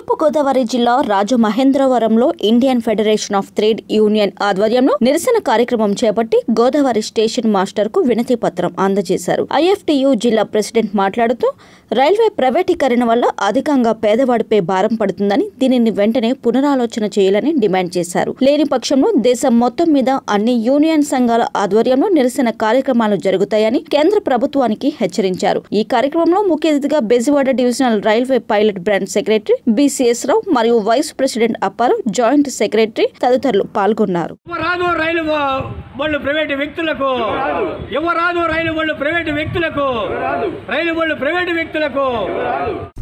తూర్పుగోదావరి జిల్లా రాజమహేంద్రవరంలో Indian Federation of Trade Union ఆధ్వర్యంలో నిరసన కార్యక్రమం చేపట్టి గోదావరి స్టేషన్ మాస్టర్ కు వినతి పత్రం అందజేశారు ఐఎఫ్టియు జిల్లా ప్రెసిడెంట్ మాట్లాడుతూ రైల్వే ప్రైవేటీకరణ వల్ల అధికంగా పేదవాడిపై భారం పడుతుందని దీనిని వెంటనే పునరాలోచన చేయాలని డిమాండ్ చేశారు లేని పక్షంలో దేశం మొత్తం మీద అన్ని యూనియన్ సంఘాల ఆధ్వర్యంలో నిరసన కార్యక్రమాలు జరుగుతాయని కేంద్ర ప్రభుత్వానికి హెచ్చరించారు ఈ కార్యక్రమంలో ముఖ్య అతిథిగా Bezawada divisional railway pilot branch secretary BCS Rao మరియు vice president Apparao joint secretary తదితరులు పాల్గొన్నారు ఇవ్వరాదు రైలు బ- బళ్ళు ప్రైవేటు వ్యక్తులకు ఇవ్వరాదు రైలు బళ్ళు ప్రైవేటు వ్యక్తులకు రైలు బళ్ళు ప్రైవేటు వ్యక్తులకు